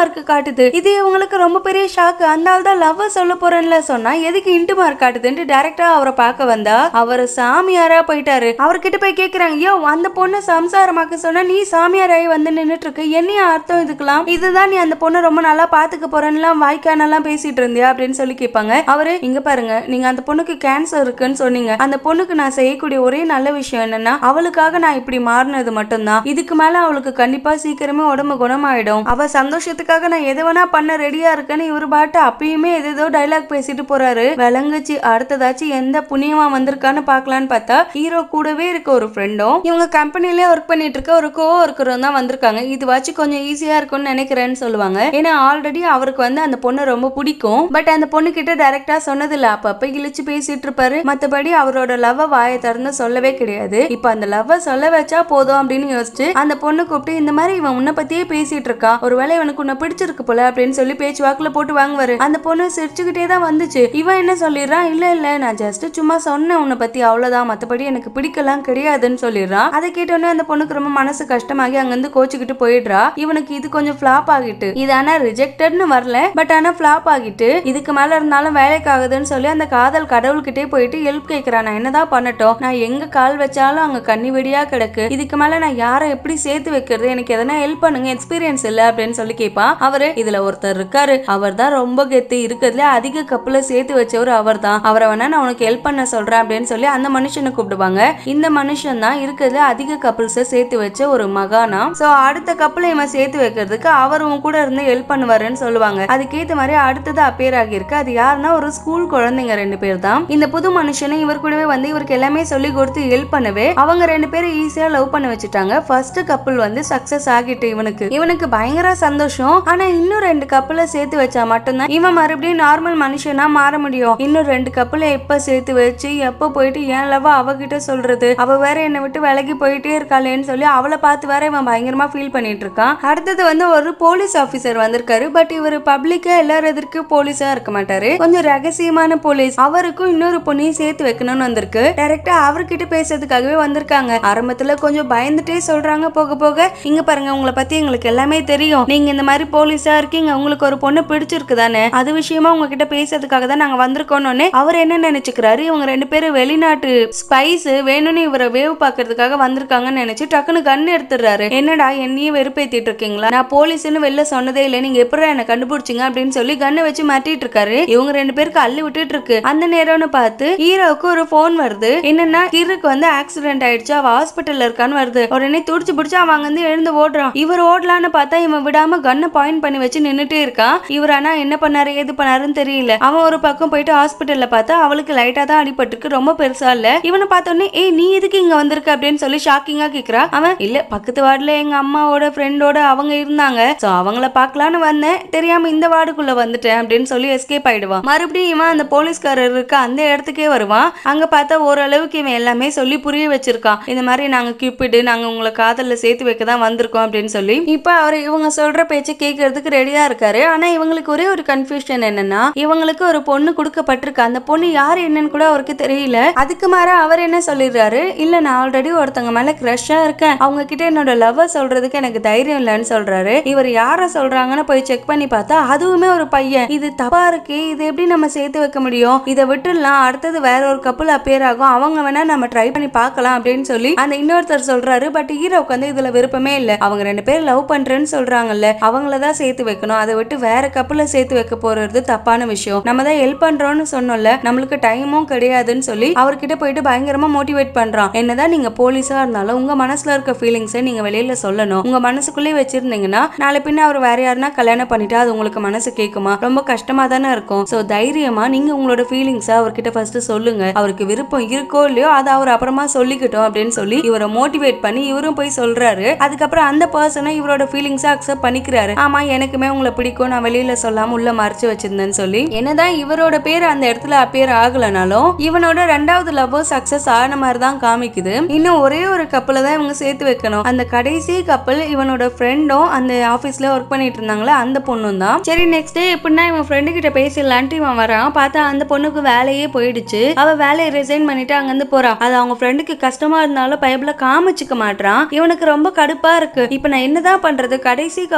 மார்க் காட்டுது இது இவங்களுக்கு ரொம்ப பெரிய ஷாக் அந்த ஆள் தான் லவ் சொல்ல போறேன்ல சொன்னா எதுக்கு இன்ட்டு மார்க் காட்டுதுன்ட்டு டைரக்டா அவரை பார்க்க வந்தா அவர் சாமியாரா போயிட்டாரு அவர்கிட்ட போய் கேக்குறாங்க யோ அந்த பொண்ணு சம்சாரமாக்க சொன்னா நீ சாமியாராயி வந்து நின்னுட்டு இருக்கு என்னைய அர்த்தம் இதுக்கெல்லாம் இதுதான் நீ அந்த பொண்ணை ரொம்ப நல்லா பாத்துக்க போறேன்னுலாம் வாய்க்கானெல்லாம் பேசிட்டு இருந்தியா அப்படின்னு சொல்லி கேட்பாங்க அவரு இங்க பாருங்க நீங்க அந்த பொண்ணுக்கு கேன்சர் இருக்குன்னு சொன்னீங்க அந்த பொண்ணுக்கு நான் செய்யக்கூடிய ஒரே நல்ல விஷயம் என்னன்னா அவளுக்காக நான் இப்படி மாறினது மட்டும்தான் இதுக்கு மேல அவளுக்கு கண்டிப்பா சீக்கிரமே உடம்பு குணமாயிடும் அவ சந்தோஷத்துக்காக நான் எது வேணா பண்ண ரெடியா இருக்கேன்னு இவரு பாட்டு அப்பயுமே எதேதோ டைலாக் பேசிட்டு போறாரு விளங்குச்சு அடுத்ததாச்சும் எந்த புண்ணியமா வந்திருக்கான்னு பார்க்கலான்னு பார்த்தா ஹீரோ கூடவே இருக்க ஒரு ஃப்ரெண்டும் இவங்க கம்பெனிலே ஒர்க் பண்ணிட்டு இருக்க ஒரு கோ ஒர்க்கரும் தான் வந்திருக்காங்க இதுவாச்சும் கொஞ்சம் ஈஸியா இருக்கும்னு நினைக்கிறேன்னு சொல்லுவாங்க ஏன்னா ஆல்ரெடி அவருக்கு வந்து அந்த பொண்ணு ரொம்ப பிடிக்கும் பட் அந்த பொண்ணு கிட்ட டைரக்டா சொன்னதில்ல அப்பப்ப இழிச்சு பேசிட்டு இருப்பாரு மத்தபடி அவரோட லவ் வாயை திறந்து சொல்லவே கிடையாது இப்ப அந்த லவ் சொல்ல வச்சா போதும் அப்படின்னு யோசிச்சு அந்த பொண்ணு கூப்பிட்டு இந்த மாதிரி இவன் உன்னை பத்தியே பேசிட்டு இருக்கான் ஒருவேளை இவனுக்கு உன்னை பிடிச்சிருக்கு போல அப்படின்னு சொல்லி பேச்சு வாக்குல போட்டு வாங்குவாரு அந்த பொண்ணு சிரிச்சுக்கிட்டே தான் வந்துச்சு இவன் என்ன சொல்லிடுறான் இல்ல இல்ல நான் ஜஸ்ட் சும்மா சொன்னேன் உன்னை பத்தி அவ்வளவுதான் மத்தபடி எனக்கு பிடிக்கலாம் கிடையாதுன்னு சொல்லிடுறான் அதை கேட்டோன்னே அந்த பொண்ணுக்கு ரொம்ப மனசு கஷ்டமாகி அங்கிருந்து கோச்சுக்கிட்டு போயிடுறா இவனுக்கு இது கொஞ்சம் ஃபிளாப் ஆகிட்டு இது ஆனா ரிஜெக்டட்னு வரல பட் ஆனா ஃபிளாப் ஆகிட்டு இதுக்கு மேல இருந்தாலும் வேலைக்கு ஆகுதுன்னு சொல்லி அந்த காதல் கடவுள்கிட்டே போயிட்டு ஹெல்ப் கேட்கிறான் நான் என்னதான் பண்ணட்டும் நான் எங்க கால் வச்சாலும் அங்க கண்ணி வெடியா கிடக்கு இதுக்கு மேல நான் யாரை எப்படி சேர்த்து வைக்கிறது எனக்கு எதனா ஹெல்ப் பண்ணுங்க எக்ஸ்பீரியன்ஸ் இல்ல அப்படின்னு சொல்லி கேட்பான் அவரு இதுல ஒருத்தர் இருக்காரு அவர் தான் ரொம்ப கெத்து இருக்கிறதுல அதிக கப்பல சேர்த்து வச்சவர் அவர் தான் அவரை வேணா நான் உனக்கு ஹெல்ப் பண்ண சொல்றேன் அப்படின்னு சொல்லி அந்த மனுஷனை கூப்பிடுவாங்க இந்த மனுஷன் தான் இருக்கிறதுல அதிக கப்பல்ஸை சேர்த்து வச்ச ஒரு மகானா சோ அடுத்த கப்பலை இவன் சேர்த்து வைக்கிறதுக்கு அவர் உன் கூட இருந்து ஹெல்ப் பண்ணுவாருன்னு சொல்லுவாங்க அதுக்கேத்த மாதிரி அடுத்தது அப்பேர் ஆகியிருக்கு அது யாருன்னா ஒரு ஸ்கூல் குழந்தைங்க ரெண்டு பேர் தான் இந்த புது மனுஷனை இவர் கூடவே வந்து இவருக்கு எல்லாமே சொல்லி கொடுத்து ஹெல்ப் பண்ணவே அவங்க ரெண்டு பேரும் ஈஸியா லவ் பண்ண வச்சுட்டாங்க ஃபர்ஸ்ட் கப்பல் வந்து சக்சஸ் ஆகிட்டு இவனுக்கு இவனுக்கு பயங்கர சந்தோஷம் ஆனா இன்னும் ரெண்டு கப்பலை சேர்த்து வச்சா மட்டும்தான் இவன் மறுபடியும் நார்மல் மனுஷனா மாற முடியும் இன்னும் ரெண்டு கப்பலை எப்ப சேர்த்து வச்சு எப்ப போயிட்டு ஏன் லவ் அவகிட்ட சொல்றது அவ வேற என்னை விட்டு விலகி போயிட்டே இருக்காளேன்னு சொல்லி அவளை பார்த்து வேற இவன் பயங்கரமா ஃபீல் பண்ணிட்டு இருக்கான் அடுத்தது வந்து ஒரு போலீஸ் ஆபீசர் வந்திருக்காரு பட் இவர் பப்ளிக்கா எல்லாரும் எதிர்க்கு போலீஸா இருக்க மாட்டாரு கொஞ்சம் ரகசியமான போலீஸ் அவருக்கும் இன்னொரு பொண்ணையும் சேர்த்து வைக்கணும்னு வந்திருக்கு டைரக்டா அவர்கிட்ட பேசுறதுக்காகவே வந்திருக்காங்க ஆரம்பத்துல கொஞ்சம் பயந்துட்டே சொல்றாங்க போக போக இங்க பாருங்க உங்களை பத்தி எங்களுக்கு எல்லாமே தெரியும் நீங்க இந்த மாதிரி போலீஸா இருக்கீங்க உங்களுக்கு ஒரு பொண்ணு பிடிச்சிருக்கு தானே அது விஷயமா உங்ககிட்ட பேசுறதுக்காக தான் நாங்க வந்திருக்கோம்னு அவர் என்ன நினைச்சுக்கிறாரு இவங்க ரெண்டு பேரும் வெளிநாட்டு ஸ்பைஸ் வேணும்னு இவரை வேவ் பாக்குறதுக்காக வந்திருக்காங்கன்னு நினைச்சு டக்குன்னு கன் எடுத்துடுறாரு என்னடா என்னையும் வெறுப்பேத்திட்டு இருக்கீங்களா நான் போலீஸ்னு வெளில சொன்னதே இல்லை நீங்க எப்படி என்ன கண்டுபிடிச்சிங்க அப்படின்னு சொல்லி கண்ணை வச்சு மாட்டிட்டு இருக்காரு இவங்க ரெண்டு பேருக்கு அள்ளி விட்டுட்டு இருக்கு அந்த நேரம்னு பார்த்து ஹீரோவுக்கு ஒரு போன் வருது என்னன்னா கிருக்கு வந்து ஆக்சிடென்ட் ஆயிடுச்சு அவ ஹாஸ்பிட்டல்ல இருக்கான்னு வருது உடனே துடிச்சு பிடிச்சு அவன் அங்க இருந்து எழுந்து ஓடுறான் இவர் ஓடலான்னு பார்த்தா இவன் விடாம கண்ணை பாயிண்ட் பண்ணி வச்சு நின்னுட்டே இருக்கான் இவர் ஆனா என்ன பண்ணாரு ஏது பண்ணாருன்னு தெரியல அவன் ஒரு பக்கம் போயிட்டு ஹாஸ்பிட்டல்ல பார்த்தா அவளுக்கு லைட்டா தான் அடிபட்டிருக்கு ரொம்ப பெருசா இல்ல இவனை பார்த்தோன்னே ஏய் நீ எதுக்கு இங்க வந்திருக்க அப்படின்னு சொல்லி ஷாக்கிங்கா கேக்குறா அவன் இல்ல பக்கத்து வார்டுல எங்க அம்மாவோட ஃப்ரெண்டோட அவங்க இருந்தாங்க சோ அவங்கள பார்க்கலான்னு வந்தேன் தெரியாம இந்த வார்டுக்குள்ள வந்துட்டேன் அப்படின்னு சொல்லி எஸ்கேப் ஆயிடுவான் மறுபடியும் இவன் அந்த போலீஸ்காரர் இருக்க அந்த இடத்துக்கே வருவான் அங்க பார்த்தா ஓரளவுக்கு இவன் எல்லாமே சொல்லி புரிய வச்சிருக்கான் இந்த மாதிரி நாங்க கியூபிடு நாங்க உங்களை காதல்ல சேர்த்து வைக்க தான் வந்திருக்கோம் அப்படின்னு சொல்லி இப்ப அவர் இவங்க சொல்ற பேச்சை கேட்கறதுக்கு ரெடியா இருக்காரு ஆனா இவங்களுக்கு ஒரே ஒரு கன்ஃபியூஷன் என்னன்னா இவங்களுக்கு ஒரு பொண்ணு கொடுக்கப்பட்டிருக்கு அந்த பொண்ணு யார் என்னன்னு கூட அவருக்கு தெரியல அதுக்கு மாறா அவர் என்ன சொல்லிடுறாரு இல்ல நான் ஆல்ரெடி ஒருத்தவங்க மேல கிரஷா இருக்கேன் அவங்க கிட்ட என்னோட லவ் சொல்றதுக்கு எனக்கு தைரியம் இல்லைன்னு சொல்றாரு இவர் யார சொல்றாங்கன்னு போய் செக் பண்ணி பார்த்தா அதுவுமே ஒரு பையன் இது தப்பா இருக்கு இது எப்படி நம்ம சேர்த்து வைக்க முடியும் இதை விட்டுடலாம் அடுத்தது வேற ஒரு கப்பல் அப்பேர் ஆகும் அவங்க வேணா நம்ம ட்ரை பண்ணி பார்க்கலாம் அப்படின்னு சொல்லி அந்த இன்னொருத்தர் சொல்றாரு பட் ஹீரோக்கு வந்து இதுல விருப்பமே இல்ல அவங்க ரெண்டு பேரும் லவ் பண்றேன்னு சொல்றாங்கல்ல அவங்கள தான் சேர்த்து வைக்கணும் அதை விட்டு வேற கப்பல சேர்த்து வைக்க போறது தப்பான விஷயம் நம்ம தான் ஹெல்ப் பண்றோம்னு சொன்னோம்ல நம்மளுக்கு டைமும் கிடையாதுன்னு சொல்லி அவர்கிட்ட போயிட்டு பயங்கரமா மோட்டிவேட் பண்றான் என்னதான் நீங்க போலீஸா இருந்தாலும் உங்க மனசுல இருக்க ஃபீலிங்ஸை நீங்க வெளியில சொல்லணும் உங்க மனசுக்குள்ளே வச்சிருந்தீங்கன்னா நாளை பின்ன அவர் வேற யாருன்னா கல்யாணம் பண்ணிட்டா அது உங்களுக்கு மனசு கேட்குமா ரொம்ப கஷ்டமா தானே இருக்கும் சோ தைரியமா நீங்க உங்களோட ஃபீலிங்ஸை அவர்கிட்ட ஃபர்ஸ்ட் சொல்லுங்க அவருக்கு விருப்பம் இருக்கோ இல்லையோ அதை அவர் அப்புறமா சொல்லிக்கிட்டோம் அப்படின்னு சொல்லி இவரை மோட்டிவேட் பண்ணி இவரும் போய் சொல்றாரு அதுக்கப்புறம் அந்த பர்சனை இவரோட ஃபீலிங்ஸை அக்செப்ட் பண்ணிக்கிறாரு ஆமா எனக்குமே உங்களை பிடிக்கும் நான் வெளியில சொல்லாம உள்ள மறைச்சு வச்சிருந்தேன்னு சொல்லி என்னதான் இவரோட பேர் அந்த இடத்துல அப்பியர் ஆகலனாலும் இவனோட ரெண்டாவது லவ் சக்சஸ் ஆன மாதிரி தான் காமிக்குது இன்னும் ஒரே ஒரு கப்பலை தான் இவங்க சேர்த்து வைக்கணும் அந்த கடைசி கப்பல் இவனோட ஃப்ரெண்டும் அந்த ஆபீஸ்ல ஒர்க் பண்ணிட்டு இருந்தாங்களே அந்த பொண்ணும் தான் சரி நெக்ஸ்ட் டே எப்படின்னா இவன் ஃப்ரெண்டு கிட்ட பேசிடலான்ட்டு இவன் வரான் பார்த்தா அந்த பொண்ணுக்கு வேலையே போயிடுச்சு அவ வேலையை ரிசைன் பண்ணிட்டு அங்கிருந்து போறா அது அவங்க ஃப்ரெண்டுக்கு கஷ்டமா இருந்தாலும் பயபுல காமிச்சுக்க மாட்றான் இவனுக்கு ரொம்ப கடுப்பா இருக்கு இப்ப நான் என்னதான் பண்றது கடைசி கப்பல்னால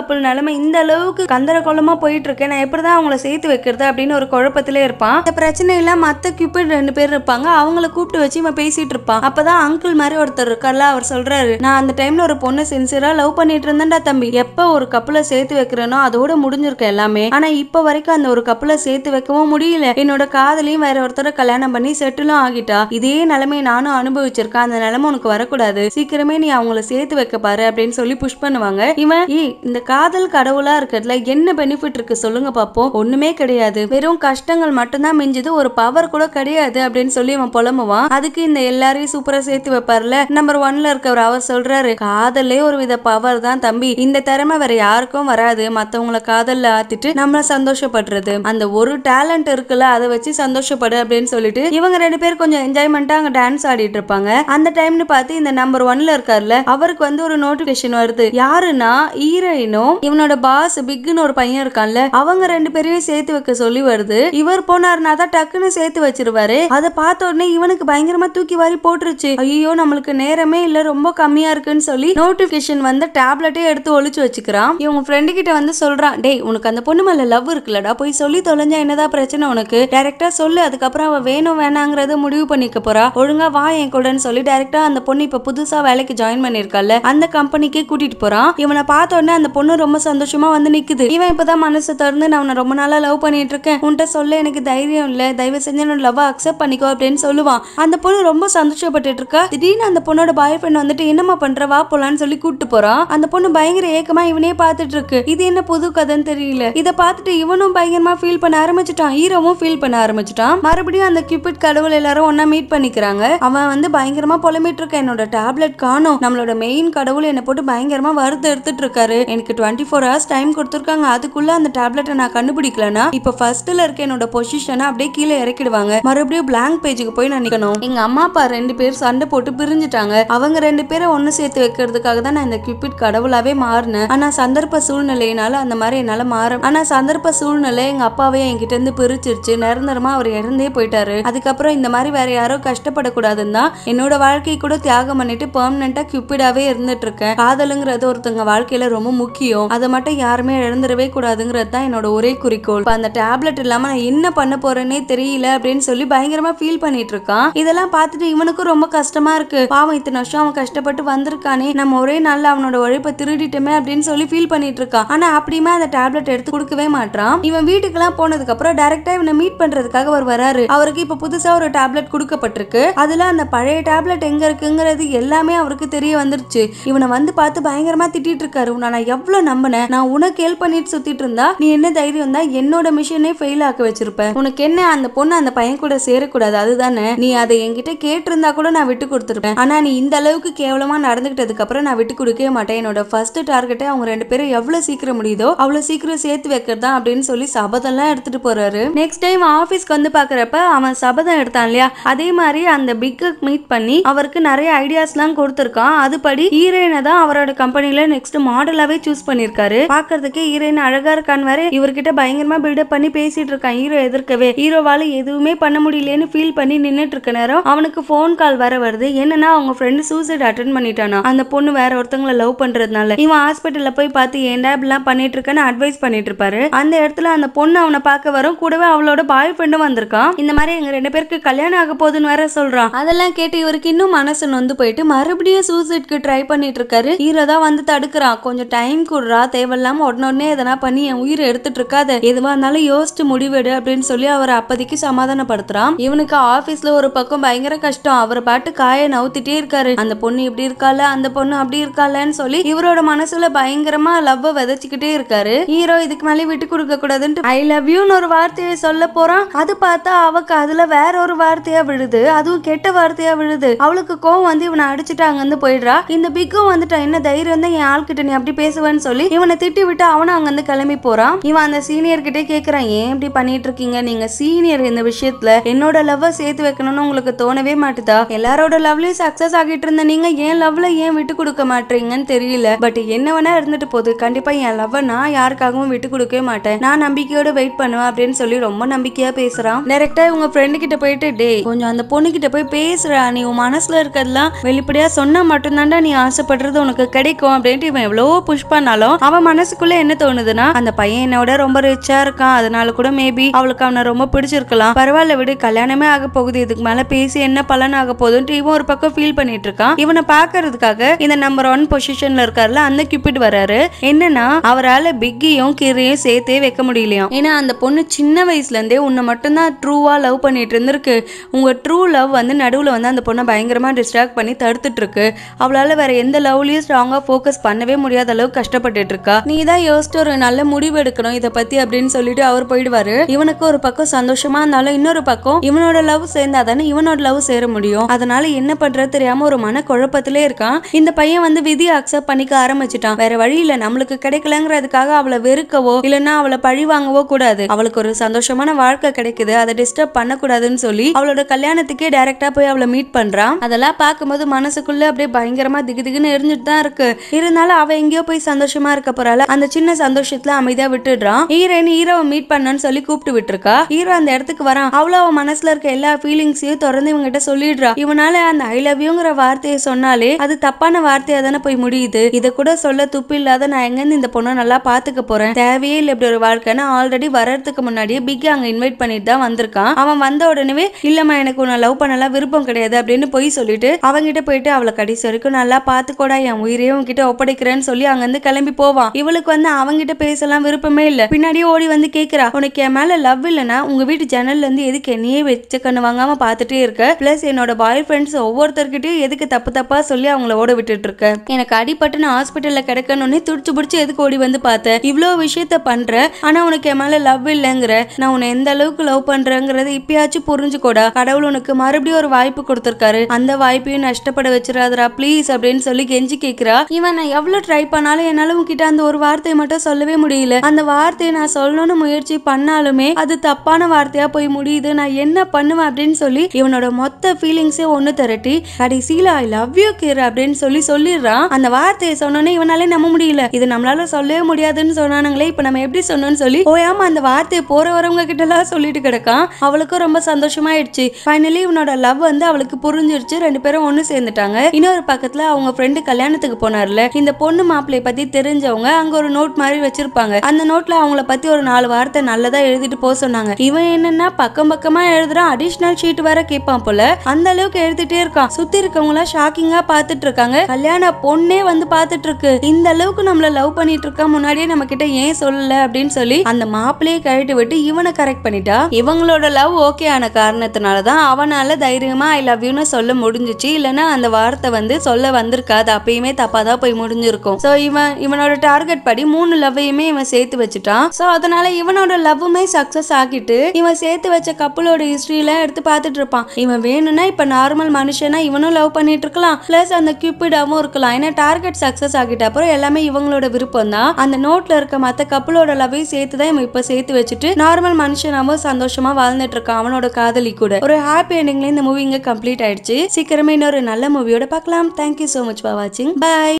நிலைமை இந்த அளவுக்கு கந்தரகோலமா போயிட்டு இருக்கு நான் எப்படிதான் அவங்கள சேர்த்து வைக்கிறது அப்படின்னு ஒரு குழப்பத்திலே இருப்பான் இந்த பிரச்சனையில மத்த கியூபிட் ரெண்டு பேர் இருப்பாங்க அவங்கள கூப்பிட்டு வச்சு இவன் பேசிட்டு இருப்பான் அப்பதான் அங்கிள் மாதிரி ஒருத்தர் இருக்கார்ல அவர் சொல்றாரு நான் அந்த டைம்ல ஒரு பொண்ணு சின்சியரா லவ் பண்ணிட்டு இருந்தேன்டா தம்பி எப்ப ஒரு கப்பலை சேர்த்து வைக்கிறேனோ அதோட முடிஞ்சிருக்க எல்லாமே ஆனா இப்ப வரைக்கும் அந்த ஒரு கப்பலை சேர்த்து வைக்கவும் முடியல என்னோட காதலையும் வேற ஒருத்தரை கல்யாணம் பண்ணி செட்டிலும் ஆகிட்டா இதே நிலைமையை நானும் அனுபவிச்சிருக்கேன் அந்த நிலைமை உனக்கு வரக்கூடாது சீக்கிரமே நீ அவங்கள சேர்த்து வைக்க பாரு அப்படின்னு சொல்லி புஷ் பண்ணுவாங்க இவன் "ஏய், இந்த காதல் கடவுளா இருக்கிறதுல என்ன பெனிஃபிட் இருக்கு சொல்லுங்க பாப்போம் ஒண்ணுமே கிடையாது வெறும் கஷ்டங்கள் மட்டும்தான் மிஞ்சுது ஒரு பவர் கூட கிடையாது அப்படின்னு சொல்லி இவன் புலம்புவான் அதுக்கு இந்த எல்லாரையும் சூப்பரா சேர்த்து வைப்பார்ல நம்பர் ஒன்ல இருக்கவர் அவர் சொல்றாரு காதலே ஒரு வித பவர் தான் தம்பி இந்த திறமை வேற யாருக்கும் வராது மத்தவங்கள காதல்ல ஆத்திட்டு நம்மள சந்தோஷப்படுறது அந்த ஒரு டேலண்ட் இருக்குல்ல அதை வச்சு சந்தோஷப்படு அப்படின்னு சொல்லிட்டு இவங்க ரெண்டு பேரும் கொஞ்சம் என்ஜாய்மெண்டா அங்க டான்ஸ் ஆடிட்டு இருப்பாங்க அந்த டைம்னு பார்த்து இந்த நம்பர் ஒன்ல இருக்கார்ல அவருக்கு வந்து ஒரு நோட்டிபிகேஷன் வருது யாருன்னா ஹீரோயினும் இவனோட பாஸ் பிக்னு ஒரு பையன் இருக்கான்ல அவங்க ரெண்டு பேரையும் சேர்த்து வைக்க சொல்லி வருது இவர் போனாருனா தான் டக்குன்னு சேர்த்து வச்சிருவாரு அதை பார்த்த உடனே இவனுக்கு பயங்கரமா தூக்கி வாரி போட்டுருச்சு ஐயோ நம்மளுக்கு நேரமே இல்ல ரொம்ப கம்மியா இருக்குன்னு சொல்லி நோட்டிபிகேஷன் வந்து டேப்லெட்டே எடுத்து ஒளிச்சு வச்சுக்கிறான் இவங்க ஃப்ரெண்டு கிட்ட வந்து சொல்றான் டேய் உனக்கு அந்த பொண்ணு மேல லவ் இருக்குல்லடா போய் சொல்லி தொலைஞ்சா என்னதான் பிரச்சனை உனக்கு டைரக்டா சொல்லு அதுக்கப்புறம் அவ வேணும் வேணாங்கிறத முடிவு பண்ணிக்க போறா ஒழுங்கா வா என் கூடன்னு சொல்லி டைரக்டா அந்த பொண்ணு இப்ப புதுசா வேலைக்கு ஜாயின் பண்ணிருக்கால அந்த கம்பெனிக்கே கூட்டிட்டு போறான் இவனை பார்த்த உடனே அந்த பொண்ணு ரொம்ப சந்தோஷமா வந்து நிக்குது இவன் இப்பதான் மனசு திறந்து நான் உன்னை ரொம்ப நாளா லவ் பண்ணிட்டு இருக்கேன் உன்கிட்ட சொல்ல எனக்கு தைரியம் இல்ல தயவு செஞ்சு என்னோட லவ் அக்செப்ட் பண்ணிக்கோ அப்படின்னு சொல்லுவான் அந்த பொண்ணு ரொம்ப சந்தோஷப்பட்டுட்டு இருக்கா திடீர்னு அந்த பொண்ணோட பாய் ஃப்ரெண்ட் வந்துட்டு என்னம்மா பண்ற வா போலான்னு சொல்லி கூப்பிட்டு போறான் அந்த பொண்ணு பயங்கர ஏக்கமா இவனே பார்த்துட்டு இருக்கு இது என்ன புது கதைன்னு தெரியல இதை பார்த்துட்டு இவனும் பயங்கரமா ஃபீல் பண்ண ஆரம்பிச்சுட்டான் ஹீரோவும் ஃபீல் பண்ண ஆரம்பிச்சுட்டான் மறுபடியும் அந்த கியூபிட் கடவுள் எல்லாரும் ஒண்ணா மீட் பண்ணிக்கிறாங்க அவன் வந்து பயங்கரமா புலம்பிட்டு இருக்க என்னோட டேப்லெட் காணும் நம்மளோட மெயின் கடவுள் என்னை போட்டு பயங்கரமா வறுத்து எடுத்துட்டு இருக்காரு எனக்கு டுவெண்ட்டி ஃபோர் ஹவர்ஸ் டைம் கொடுத்துருக்காங்க அதுக்குள்ள அந்த டேப்லெட்டை நான் கண்டுபிடிக்கலனா இப்ப ஃபர்ஸ்ட்ல இருக்க என்னோட பொசிஷனை அப்படியே கீழே இறக்கிடுவாங்க மறுபடியும் blank பேஜுக்கு போய் நான் நிக்கணும் எங்க அம்மா அப்பா ரெண்டு பேர் சண்டை போட்டு பிரிஞ்சுட்டாங்க அவங்க ரெண்டு பேரை ஒண்ணு சேர்த்து வைக்கிறதுக்காக தான் நான் இந்த கியூபிட் கடவுளாவே மாறினேன் ஆனா சந்தர்ப்ப சூழ்நிலையினால அந்த மாதிரி என்னால மாற ஆனா சந்தர்ப்ப சூழ்நிலை எங்க அப்பாவே என்கிட்ட இருந்து பிரிச்சிருச்சு நிரந்தரமா அவர் இறந்தே போயிட்டாரு அதுக்கப்புறம் இந்த மாதிரி வேற யாரோ கஷ்டப்படக்கூடாதுன்னு தான் என்னோட வாழ்க்கை கூட தியாகம் பண்ணிட்டு பெர்மனண்டா கியூபிடாவே இருந்துட்டு இருக்கேன் காதலுங்கிறது ஒருத்தவங்க வாழ்க்கையில ரொம்ப முக்கியம் அதை மட்டும் யாருமே இழந்துடவே கூடாதுங்கிறது தான் என்னோட ஒரே குறிக்கோள் இப்ப அந்த டேப்லெட் இல்லாம நான் என்ன பண்ண போறேனே தெரியல அப்படின்னு சொல்லி பயங்கரமா ஃபீல் பண்ணிட்டு இருக்கான் இதெல்லாம் பார்த்துட்டு இவனுக்கும் ரொம்ப கஷ்டமா இருக்கு பாவம் இத்தனை வருஷம் அவன் கஷ்டப்பட்டு வந்திருக்கானே நம்ம ஒரே நாள்ல அவனோட உழைப்பை திருடிட்டோமே அப்படின்னு சொல்லி ஃபீல் பண்ணிட்டு இருக்கான் ஆனா அப்படியுமே அந்த டேப்லெட் எடுத்து கொடுக்கவே மாட்டான் இவன் வீட்டுக்கெல்லாம் போனதுக்கு அப்புறம் டைரக்டா இவனை மீட் பண்றதுக்காக அவர் வராரு அவருக்கு இப்ப புதுசா ஒரு டேப்லெட் கொடுக்கப்பட்டிருக்கு அதுல அந்த பழைய டேப்லெட் எங்க இருக்குங்கிறது எல்லாமே அவருக்கு தெரிய வந்துருச்சு இவனை வந்து பார்த்து பயங்கரமா திட்டிட்டு இருக்காரு உன்னை நான் எவ்வளவு நம்பினேன் நான் உனக்கு ஹெல்ப் பண்ணிட்டு சுத்திட்டு இருந்தா நீ என்ன தைரியம் தான் என்னோட மிஷனே ஃபெயில் ஆக்க வச்சிருப்ப உனக்கு என்ன அந்த பொண்ணு அந்த பையன் கூட சேரக்கூடாது அதுதானே நீ அதை என்கிட்ட கேட்டிருந்தா கூட நான் விட்டு கொடுத்துருப்பேன் ஆனா நீ இந்த அளவுக்கு கேவலமா நடந்துகிட்டதுக்கு அப்புறம் நான் விட்டு கொடுக்கவே மாட்டேன் என்னோட ஃபர்ஸ்ட் டார்கெட்டே அவங்க ரெண்டு பேரும் எவ்வளவு சீக்கிரம் முடியுதோ அவ்வளவு சீக்கிரம் சேர்த்து வைக்கிறதா அப்படின்னு சொல்லி சபதம்லாம் எடுத்துட்டு போறாரு நெக்ஸ்ட் டைம் ஆபீஸ்க்கு வந்து பாக்குறப்ப அவன் சபதம் எடுத்தான் இல்லையா அதே மாதிரி அந்த பிக்க மீட் பண்ணி அவருக்கு நிறைய ஐடியாஸ்லாம் கொடுத்துருக்கான் அதுபடி ஹீரோயினை தான் அவரோட கம்பெனில நெக்ஸ்ட் மாடலாவே சூஸ் பண்ணிருக்காரு பாக்குறதுக்கு ஹீரோயின் அழகா இருக்கான்னு வேற இவர்கிட்ட பயங்கரமா பில்டப் பண்ணி பேசிட்டு இருக்கான் ஹீரோ எதிர்க்கவே ஹீரோவால எதுவுமே பண்ண முடியலன்னு ஃபீல் பண்ணி நின்னுட்டு இருக்க நேரம் அவனுக்கு ஃபோன் கால் வர வருது என்னன்னா அவங்க ஃப்ரெண்டு சூசைட் அட்டன் பண்ணிட்டானா அந்த பொண்ணு வேற ஒருத்தவங்கள லவ் பண்றதுனால இவன் ஹாஸ்பிட்டல்ல போய் பார்த்து ஏன்டா இப்படிலாம் பண்ணிட்டு இருக்கேன்னு அட்வைஸ் பண்ணிட்டு இருப்பாரு அந்த இடத்துல அந்த பொண்ணு அவனை பார்க்க வரும் கூடவே அவளோட பாய் ஃப்ரெண்டும் வந்திருக்கான் இந்த மாதிரி எங்க ரெண்டு பேருக்கு கல்யாணம் ஆக போகுதுன்னு வேற சொல்றான் அதெல்லாம் கேட்டு இவருக்கு இன்னும் மனசு நொந்து போயிட்டு மறுபடியும் சூசைட்க்கு ட்ரை பண்ணிட்டு இருக்காரு ஹீரோ தான் வந்து தடுக்கிறான் கொஞ்சம் டைம் கொடுறா தேவையில்லாம உடனே உடனே எதனா பண்ணி என் உயிரை எடுத்துட்டு இருக்காத எதுவா இருந்தாலும் யோசிச்சு முடிவெடு அப்படின்னு சொல்லி அவர் அப்போதைக்கு சமாதானப்படுத்துறான் இவனுக்கு ஆபீஸ்ல ஒரு பக்கம் பயங்கர கஷ்டம் அவர் பாட்டு காய நவுத்திட்டே இருக்காரு அந்த பொண்ணு இப்படி இருக்கால அந்த பொண்ணு அப்படி இருக்காலன்னு சொல்லி இவரோட மனசுல பயங்கரமா லவ் விதைச்சுக்கிட்டே இருக்காரு ஹீரோ இதுக்கு மேலே விட்டு கொடுக்க கூடாதுன்ட்டு ஐ லவ் யூன்னு ஒரு வார்த்தையை சொல்ல போறான் அது பார்த்தா அவக்கு அதுல வேற ஒரு வார்த்தையா விழுது அதுவும் கெட்ட வார்த்தையா விழுது அவளுக்கு கோவம் வந்து இவனை அடிச்சுட்டாங்கன்னு போயிடுறா இந்த பிக்கும் வந்துட்டான் என்ன தைரியம் தான் என் ஆள்கிட்ட நீ அப்படி பேசுவேன்னு சொல்லி இவனை திட்டி விட்டு அவனும் அங்கிருந்து கிளம்பி போறான் இவன் அந்த சீனியர் கிட்டே கேக்குறான் ஏன் இப்படி பண்ணிட்டு இருக்கீங்க நீங்க சீனியர் இந்த விஷயத்துல என்னோட லவ்வ சேர்த்து வைக்கணும்னு உங்களுக்கு தோணவே மாட்டுதா எல்லாரோட லவ்லயும் சக்சஸ் ஆகிட்டு இருந்த நீங்க ஏன் லவ்ல ஏன் விட்டு கொடுக்க மாட்டீங்கன்னு தெரியல பட் என்ன வேணா இருந்துட்டு போகுது கண்டிப்பா என் லவ்வ நான் யாருக்காகவும் விட்டு கொடுக்கவே மாட்டேன் நான் நம்பிக்கையோட வெயிட் பண்ணுவேன் அப்படின்னு சொல்லி ரொம்ப நம்பிக்கையா பேசுறான் டைரக்டா இவங்க ஃப்ரெண்டு கிட்ட போயிட்டு டேய் கொஞ்சம் அந்த பொண்ணு கிட்ட போய் பேசுறா நீ உன் மனசுல இருக்கிறதெல்லாம் வெளிப்படையா சொன்னா மட்டும்தான்டா நீ ஆசைப்படுறது உனக்கு கிடைக்கும் அப்படின்ட்டு இவன் எவ்வளவோ புஷ் பண்ணாலும் அவன் அவன் மனசுக்குள்ள என்ன தோணுதுன்னா அந்த பையன் என்னோட ரொம்ப ரிச்சா இருக்கான் அதனால கூட மேபி அவளுக்கு அவனை ரொம்ப பிடிச்சிருக்கலாம் பரவாயில்ல விடு கல்யாணமே ஆக போகுது இதுக்கு மேல பேசி என்ன பலன் ஆக போகுதுன்ட்டு இவன் ஒரு பக்கம் ஃபீல் பண்ணிட்டு இருக்கான் இவனை பாக்குறதுக்காக இந்த நம்பர் ஒன் பொசிஷன்ல இருக்காருல அந்த கியூபிட் வராரு என்னன்னா அவரால பிக்கியும் கிரையும் சேர்த்தே வைக்க முடியலையாம் ஏன்னா அந்த பொண்ணு சின்ன வயசுல இருந்தே உன்னை மட்டும்தான் ட்ரூவா லவ் பண்ணிட்டு இருந்திருக்கு உங்க ட்ரூ லவ் வந்து நடுவுல வந்து அந்த பொண்ணை பயங்கரமா டிஸ்ட்ராக்ட் பண்ணி தடுத்துட்டு இருக்கு அவளால வேற எந்த லவ்லயும் ஸ்ட்ராங்கா ஃபோக்கஸ் பண்ணவே முடியாத அளவுக்கு கஷ்டப்பட்டுட்டு இருக்கா நீ தான் யோசிச்சு ஒரு நல்ல முடிவு எடுக்கணும் இதை பத்தி அப்படின்னு சொல்லிட்டு அவர் போயிடுவாரு இவனுக்கு ஒரு பக்கம் சந்தோஷமா இருந்தாலும் இன்னொரு பக்கம் இவனோட லவ் சேர்ந்தா தானே இவனோட லவ் சேர முடியும் அதனால என்ன பண்றது தெரியாம ஒரு மன குழப்பத்திலே இருக்கான் இந்த பையன் வந்து விதியை அக்செப்ட் பண்ணிக்க ஆரம்பிச்சிட்டான் வேற வழி இல்ல நம்மளுக்கு கிடைக்கலங்கிறதுக்காக அவளை வெறுக்கவோ இல்லைன்னா அவளை பழி வாங்கவோ கூடாது அவளுக்கு ஒரு சந்தோஷமான வாழ்க்கை கிடைக்குது அதை டிஸ்டர்ப் பண்ணக்கூடாதுன்னு சொல்லி அவளோட கல்யாணத்துக்கே டைரக்டா போய் அவளை மீட் பண்றான் அதெல்லாம் பார்க்கும்போது மனசுக்குள்ள அப்படியே பயங்கரமா திகு திகுன்னு எரிஞ்சுட்டு தான் இருக்கு இருந்தாலும் அவ எங்கேயோ போய் சந்தோஷமா இருக்க போறாள் அந்த சின்ன சந்தோஷத்துல அமைதியா விட்டுடுறான் ஹீரோயின் ஹீரோவை மீட் பண்ணன்னு சொல்லி கூப்பிட்டு விட்டுருக்கா ஹீரோ அந்த இடத்துக்கு வரான் அவ்வளவு அவன் மனசுல இருக்க எல்லா ஃபீலிங்ஸையும் திறந்து இவங்கிட்ட சொல்லிடுறா இவனால அந்த ஐ லவ் யூங்கிற வார்த்தையை சொன்னாலே அது தப்பான வார்த்தையா தானே போய் முடியுது இதை கூட சொல்ல துப்பு இல்லாத நான் எங்கேருந்து இந்த பொண்ணை நல்லா பாத்துக்க போறேன் தேவையே இல்லை இப்படி ஒரு வாழ்க்கைன்னு ஆல்ரெடி வர்றதுக்கு முன்னாடியே பிக் அங்க இன்வைட் பண்ணிட்டு தான் வந்திருக்கான் அவன் வந்த உடனே இல்லம்மா எனக்கு உன்னை லவ் பண்ணலாம் விருப்பம் கிடையாது அப்படின்னு போய் சொல்லிட்டு அவங்கிட்ட போயிட்டு அவளை கடைசி வரைக்கும் நல்லா பாத்துக்கோடா என் உயிரையே உன்கிட்ட ஒப்படைக்கிறேன்னு சொல்லி அங்கிருந்து கிளம்பி போவான் இவளுக்கு வந்து அவங்கிட்ட பேசலாம் விருப்பமே இல்ல பின்னாடியே ஓடி வந்து கேக்குறா உனக்கு என் மேல லவ் இல்லைன்னா உங்க வீட்டு ஜன்னல்ல இருந்து எதுக்கு என்னையே வச்ச கண்ணு வாங்காம பாத்துட்டே இருக்க பிளஸ் என்னோட பாய் ஃப்ரெண்ட்ஸ் ஒவ்வொருத்தர்கிட்டயும் எதுக்கு தப்பு தப்பா சொல்லி அவங்கள ஓட விட்டுட்டு இருக்க எனக்கு அடிபட்டு நான் ஹாஸ்பிட்டல்ல கிடக்கணும்னே துடிச்சு பிடிச்சி எதுக்கு ஓடி வந்து பார்த்தேன் இவ்வளோ விஷயத்த பண்ற ஆனா உனக்கு என் மேல லவ் இல்லைங்கிற நான் உன்னை எந்த அளவுக்கு லவ் பண்றேங்கிறத இப்பயாச்சும் புரிஞ்சுக்கோடா கடவுள் உனக்கு மறுபடியும் ஒரு வாய்ப்பு கொடுத்திருக்காரு அந்த வாய்ப்பையும் நஷ்டப்பட வச்சிடாதடா ப்ளீஸ் அப்படின்னு சொல்லி கெஞ்சி கேக்குறா இவன் நான் எவ்வளவு ட்ரை பண்ணாலும் என்னால உன்கிட்ட அந்த ஒரு வார்த்தையை மட்டும் சொல்லவே முடியல அந்த வார்த்தையை நான் சொல்லணும்னு முயற்சி பண்ணாலுமே அது தப்பான வார்த்தையா போய் முடியுது நான் என்ன பண்ணுவேன் அப்படின்னு சொல்லி இவனோட மொத்த ஃபீலிங்ஸே ஒண்ணு திரட்டி கடைசியில ஐ லவ் யூ கிர் அப்படின்னு சொல்லி சொல்லிடுறான் அந்த வார்த்தையை சொன்னோன்னே இவனாலே நம்ப முடியல இது நம்மளால சொல்லவே முடியாதுன்னு சொன்னானுங்களே இப்ப நம்ம எப்படி சொன்னோம்னு சொல்லி ஓயாம அந்த வார்த்தையை போற வரவங்க கிட்ட எல்லாம் சொல்லிட்டு கிடக்கான் அவளுக்கும் ரொம்ப சந்தோஷமாயிடுச்சு ஃபைனலி இவனோட லவ் வந்து அவளுக்கு புரிஞ்சிருச்சு ரெண்டு பேரும் ஒண்ணு சேர்ந்துட்டாங்க இன்னொரு பக்கத்துல அவங்க ஃப்ரெண்டு கல்யாணத்துக்கு போனார்ல இந்த பொண்ணு மாப்பிள்ளைய பத்தி தெரிஞ்சவங்க அங்க ஒரு நோட் மாதிரி வச்சிருப்பாங்க அந்த நோட்ல அவங்கள பத்தி ஒரு நாலு வார்த்தை நல்லதா எழுதிட்டு போக சொன்னாங்க இவன் என்னன்னா பக்கம் பக்கமா எழுதுறான் அடிஷனல் ஷீட் வேற கேட்பான் போல அந்த அளவுக்கு எழுதிட்டே இருக்கான் சுத்தி இருக்கவங்க எல்லாம் ஷாக்கிங்கா பாத்துட்டு இருக்காங்க கல்யாண பொண்ணே வந்து பாத்துட்டு இருக்கு இந்த அளவுக்கு நம்மள லவ் பண்ணிட்டு இருக்கா முன்னாடியே நம்ம கிட்ட ஏன் சொல்லல அப்படின்னு சொல்லி அந்த மாப்பிளையே கழட்டி விட்டு இவனை கரெக்ட் பண்ணிட்டா இவங்களோட லவ் ஓகே ஆன காரணத்தினாலதான் அவனால தைரியமா ஐ லவ் யூன்னு சொல்ல முடிஞ்சுச்சு இல்லைன்னா அந்த வார்த்தை வந்து சொல்ல வந்திருக்காது அப்பயுமே தப்பாதான் போய் முடிஞ்சிருக்கும் சோ இவன் இவனோட டார்கெட் படி மூணு லவ்வையுமே இவன் சேர்த்து வச்சுட்டான் சோ அதனால இவனோட லவ்வுமே சக்சஸ் ஆகிட்டு இவன் சேர்த்து வச்ச கப்பலோட ஹிஸ்டரி எல்லாம் எடுத்து பார்த்துட்டு இருப்பான் இவன் வேணும்னா இப்ப நார்மல் மனுஷனா இவனும் லவ் பண்ணிட்டு இருக்கலாம் பிளஸ் அந்த கியூபிடாவும் இருக்கலாம் ஏன்னா டார்கெட் சக்சஸ் ஆகிட்ட அப்புறம் எல்லாமே இவங்களோட விருப்பம் தான் அந்த நோட்ல இருக்க மத்த கப்பலோட லவ்வையும் சேர்த்து தான் இவன் இப்ப சேர்த்து வச்சுட்டு நார்மல் மனுஷனாவும் சந்தோஷமா வாழ்ந்துட்டு இருக்கான் அவனோட காதலி கூட ஒரு ஹாப்பி எண்டிங்ல இந்த மூவி இங்க கம்ப்ளீட் ஆயிடுச்சு சீக்கிரமே இன்னொரு நல்ல மூவியோட பார்க்கலாம் தேங்க்யூ so மச் ஃபார் வாட்சிங் பை